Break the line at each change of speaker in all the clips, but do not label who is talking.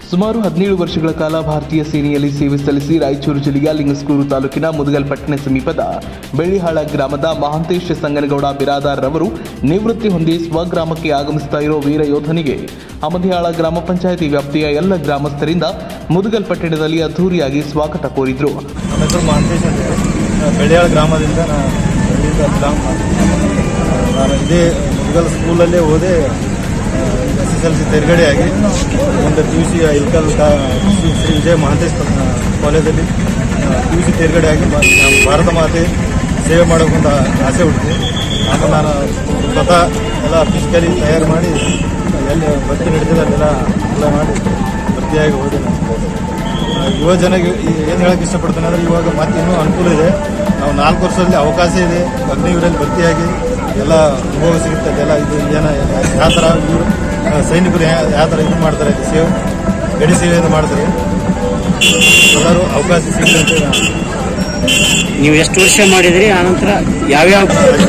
ಸುಮಾರು ಹದಿನೇಳು ವರ್ಷಗಳ ಕಾಲ ಭಾರತೀಯ ಸೇನೆಯಲ್ಲಿ ಸೇವೆ ಸಲ್ಲಿಸಿ ರಾಯಚೂರು ಜಿಲ್ಲೆಯ ಲಿಂಗಸ್ಕೂರು ತಾಲೂಕಿನ ಮುದಗಲ್ಪಟ್ಟಣ ಸಮೀಪದ ಬೆಳ್ಳಿಹಾಳ ಗ್ರಾಮದ ಮಹಾಂತೇಶ ಸಂಗನಗೌಡ ಬಿರಾದಾರ್ ರವರು ನಿವೃತ್ತಿ ಹೊಂದಿ ಸ್ವಗ್ರಾಮಕ್ಕೆ ಆಗಮಿಸ್ತಾ ಇರೋ ವೀರ ಯೋಧನಿಗೆ ಅಮದಿಯಾಳ ಗ್ರಾಮ ಪಂಚಾಯಿತಿ ವ್ಯಾಪ್ತಿಯ ಎಲ್ಲ ಗ್ರಾಮಸ್ಥರಿಂದ ಮುದಗಲ್ಪಟ್ಟಣದಲ್ಲಿ ಅದ್ದೂರಿಯಾಗಿ ಸ್ವಾಗತ ಕೋರಿದ್ರು
ನನ್ನ ಹೆಸರು ಮಹಾಂತೇಶ್ ಅಂತ ಹೇಳಿ. ನಾನು ಬೆಳ್ಳಿಯಾಳ ಗ್ರಾಮದಿಂದ ನಾನು ಬೆಳ್ಳಿದ ಗ್ರಾಮ ನಾನು ಇದೇ ಮುದ್ಗಲ್ ಸ್ಕೂಲಲ್ಲೇ ಓದಿ ಎಸ್ ಎಸ್ ಎಲ್ ಸಿ ತೆರಗಡೆಯಾಗಿ ಒಂದು ಪಿ ಯು ಸಿ ಇಲ್ಕಲ್ ಕಾ- ಶ್ರೀ ಶ್ರೀ ವಿಜಯ ಮಹಾಂತೇಶ್ ಕಾಲೇಜಲ್ಲಿ ಪಿ ಯು ಸಿ ತೆರಗಡೆಯಾಗಿ ಮ- ನಾನು ಭಾರತ ಮಾತೆ ಸೇವೆ ಮಾಡೋಕ್ಕೊಂದು ಆಸೆ ಹುಟ್ಟಿದೆ ಆಮೇಲೆ ನಾನು ಸ್ವತಃ ಎಲ್ಲ ಫಿಸಿಕಲಿ ತಯಾರು ಮಾಡಿ ಎಲ್ಲಿ ಭರ್ತಿ ನಡೀತದೆ ಅಲ್ಲೆಲ್ಲ ಎಲ್ಲ ಮಾಡಿ ಭರ್ತಿಯಾಗಿ ಹೋದೆ ನಾನು ಆ, ಯುವ ಜನಗೆ ಏನು ಹೇಳಕ್ಕೆ ಇಷ್ಟಪಡ್ತೇನೆ ಅಂದರೆ ಇವಾಗ ಮತ್ತೆ ಇನ್ನೂ ಅನುಕೂಲ ಇದೆ ನಾವು ನಾಲ್ಕು ವರ್ಷದಲ್ಲಿ ಅವಕಾಶ ಇದೆ ಅಗ್ನಿವೀರಲ್ಲಿ ಭರ್ತಿಯಾಗಿ ಎಲ್ಲ ಅನುಭವ ಸಿಗುತ್ತೆ ಎಲ್ಲ ಇದು ಏನ ಯಾವ ಥರ ಇವರು ಆ, ಸೈನಿಕರು ಯಾ- ಯಾವ ಥರ ಇದು ಮಾಡ್ತಾರೆ ಇದು ಸೇವೆ ಗಡಿ ಸೇವೆಯನ್ನು ಮಾಡ್ತಾರೆ ಎಲ್ಲರೂ ಅವಕಾಶ ಸಿಗುತ್ತೆ ಅಂತ ನಾನು
ನೀವು ಎಷ್ಟು ವರ್ಷ ಮಾಡಿದ್ರಿ ಆನಂತರ ಯಾವ್ಯಾವ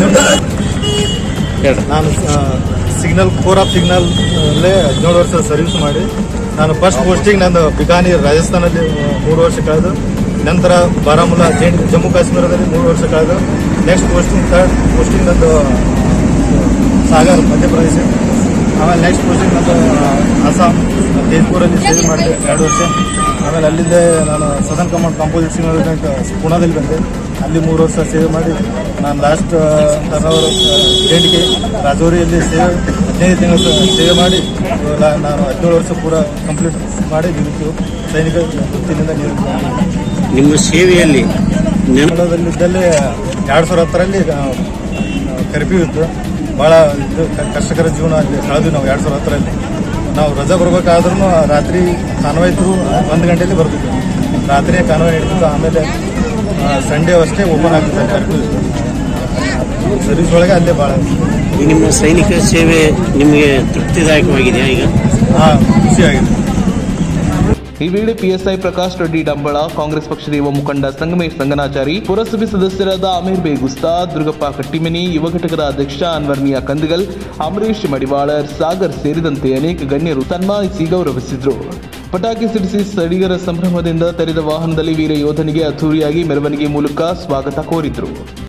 ಹೇಳ್ರಿ
ನಾನು ಸಿಗ್ನಲ್ ಕೋರ್ ಆಫ್ ಸಿಗ್ನಲ್ ಅಲ್ಲೇ ಹದಿನೇಳು ವರ್ಷ ಸರ್ವಿಸ್ ಮಾಡಿ ನಾನು ಫಸ್ಟ್ ಪೋಸ್ಟಿಂಗ್ ನಂದು ಬಿಕಾನಿ ರಾಜಸ್ಥಾನಲ್ಲಿ ಆ, ಮೂರು ವರ್ಷ ಕಳೆದು ನಂತರ ಬಾರಾಮುಲ್ಲಾ ಜೈನ್- ಜಮ್ಮು ಕಾಶ್ಮೀರದಲ್ಲಿ ಮೂರು ವರ್ಷ ಕಳೆದು ನೆಕ್ಸ್ಟ್ ಪೋಸ್ಟಿಂಗ್ ಥರ್ಡ್ ಪೋಸ್ಟಿಂಗ್ ನಂದು ಸಾಗರ್ ಮಧ್ಯಪ್ರದೇಶ ಆಮೇಲೆ ನೆಕ್ಸ್ಟ್ ಪೋಸ್ಟಿಂಗ್ ನಂದು ಆ, ಅಸ್ಸಾಂ ಜೈಪುರಲ್ಲಿ ಸೇವೆ ಮಾಡಿದೆ ಎರಡು ವರ್ಷ ಆಮೇಲೆ ಅಲ್ಲಿಂದ ನಾನು southern command composite signal bank ಪುಣಾದಲ್ಲಿ ಬಂದೆ ಅಲ್ಲಿ ಮೂರು ವರ್ಷ ಸೇವೆ ಮಾಡಿ ನಾನು ಲಾಸ್ಟ್ ಟರ್ನ್ ಓವರ್ ಜೆಂಟ್ಗೆ ರಾಜೌರಿಯಲ್ಲಿ ಸೇವೆ ಹದಿನೈದು ತಿಂಗಳ ಸೇವೆ ಮಾಡಿ ಇವಾಗ ನಾನು ಹದಿನೇಳು ವರ್ಷ ಪೂರ ಕಂಪ್ಲೀಟ್ ಮಾಡಿ ನಿವೃತ್ತಿ ಸೈನಿಕ ವೃತ್ತಿನಿಂದ ನಿವೃತ್ತಿ ಮಾಡಿದ್ದೀನಿ.
ನಿಮ್ಮ ಸೇವೆಯಲ್ಲಿ ನೆನ
ಕನ್ನಡದಲ್ಲಿದ್ದಲ್ಲೇ ಎರಡು ಸಾವಿರ ಹತ್ತರಲ್ಲಿ ಕರ್ಫ್ಯೂ ಇತ್ತು ಭಾಳ ಇದು ಕ- ಕಷ್ಟಕರ ಜೀವನ ಅಲ್ಲಿ ಕಳೆದ್ವಿ ನಾವು ಎರಡು ಸಾವಿರ ಹತ್ತರಲ್ಲಿ ನಾವು ರಜಾ ಬರ್ಬೇಕಾದ್ರೂ ರಾತ್ರಿ ಕಾನ್ವಾಯ್ ಥ್ರೂ ಒಂದು ಗಂಟೆಯಲ್ಲಿ ಬರ್ತಿದ್ವಿ ರಾತ್ರಿ ಕಾನ್ವಾಯ್ ಹಿಡಿತಿತ್ತು ಆಮೇಲೆ ಸಂಡೇ ಅಷ್ಟೇ ಓಪನ್ ಆಗ್ತಿತ್ತು ಕರ್ಫ್ಯೂ ಇತ್ತು ಸರ್ವಿಸ್ ಒಳಗೆ ಅಲ್ಲೇ ಭಾಳ
ಈ ನಿಮ್ಮ ಸೈನಿಕ ಸೇವೆ ನಿಮಗೆ ತೃಪ್ತಿದಾಯಕವಾಗಿದೆಯಾ ಈಗ
ಹಾಂ ಖುಷಿಯಾಗಿದೆ
ಈ ವೇಳೆ ಪಿಎಸ್ಐ ಪ್ರಕಾಶ್ ರೆಡ್ಡಿ ಡಂಬಳ ಕಾಂಗ್ರೆಸ್ ಪಕ್ಷದ ಯುವ ಮುಖಂಡ ಸಂಗಮೇಶ್ ಸಂಗನಾಚಾರಿ ಪುರಸಭೆ ಸದಸ್ಯರಾದ ಅಮೀರ್ ಬೇಗುಸ್ತಾ ದುರ್ಗಪ್ಪ ಕಟ್ಟಿಮನಿ ಯುವ ಘಟಕದ ಅಧ್ಯಕ್ಷ ಅನ್ವರ್ ಮಿಯಾ ಕಂದಗಲ್ ಅಮರೇಶ್ ಮಡಿವಾಳರ್ ಸಾಗರ್ ಸೇರಿದಂತೆ ಅನೇಕ ಗಣ್ಯರು ಸನ್ಮಾನಿಸಿ ಗೌರವಿಸಿದ್ರು ಪಟಾಕಿ ಸಿಡಿಸಿ ಸ್ಥಳೀಯರ ಸಂಭ್ರಮದಿಂದ ತೆರೆದ ವಾಹನದಲ್ಲಿ ವೀರ ಯೋಧನಿಗೆ ಅದ್ದೂರಿಯಾಗಿ ಮೆರವಣಿಗೆ ಮೂಲಕ ಸ್ವಾಗತ ಕೋರಿದ್ರು